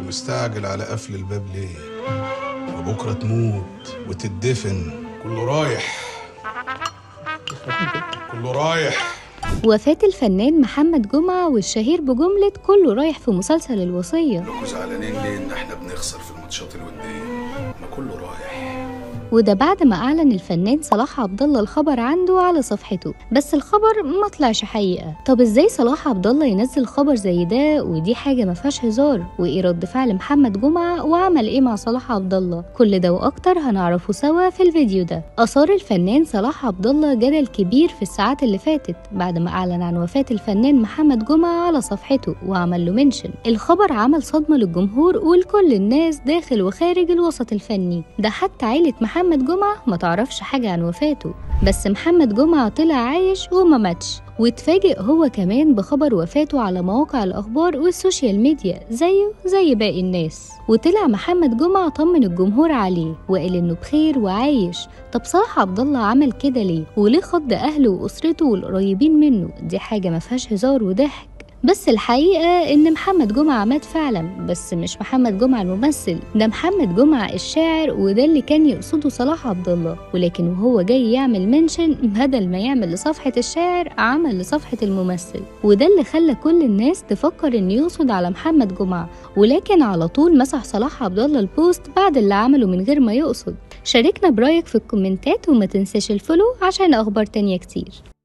مستعجل على قفل الباب ليه وبكرة تموت وتدفن كله رايح كله رايح وفاة الفنان محمد جمعة والشهير بجملة كله رايح في مسلسل الوصية كلكم زعلانين ليه ان احنا بنخسر في الماتشات الودية ما كله رايح وده بعد ما أعلن الفنان صلاح عبد الله الخبر عنده على صفحته بس الخبر ما طلعش حقيقة طب ازاي صلاح عبد الله ينزل خبر زي ده ودي حاجة ما فيهاش هزار وايه رد فعل محمد جمعة وعمل ايه مع صلاح عبد الله كل ده واكتر هنعرفه سوا في الفيديو ده أثار الفنان صلاح عبد الله جدل كبير في الساعات اللي فاتت بعد ما أعلن عن وفاة الفنان محمد جمعة على صفحته وعمل له منشن الخبر عمل صدمة للجمهور ولكل الناس داخل وخارج الوسط الفني ده حتى عيلة محمد جمعة ما تعرفش حاجة عن وفاته بس محمد جمعة طلع عايش وما ماتش واتفاجئ هو كمان بخبر وفاته على مواقع الأخبار والسوشيال ميديا زيه زي باقي الناس وطلع محمد جمعة طمن الجمهور عليه وقال إنه بخير وعايش طب صلاح عبد الله عمل كده ليه وليه خض أهله وأسرته والقريبين منه دي حاجة ما فيهاش هزار وضحك بس الحقيقة إن محمد جمعة مات فعلا بس مش محمد جمعة الممثل ده محمد جمعة الشاعر وده اللي كان يقصده صلاح عبد الله ولكن وهو جاي يعمل منشن بدل ما يعمل لصفحة الشاعر عمل لصفحة الممثل وده اللي خلى كل الناس تفكر إنه يقصد على محمد جمعة ولكن على طول مسح صلاح عبد الله البوست بعد اللي عمله من غير ما يقصد شاركنا برأيك في الكومنتات وما تنساش الفولو عشان أخبار تانية كتير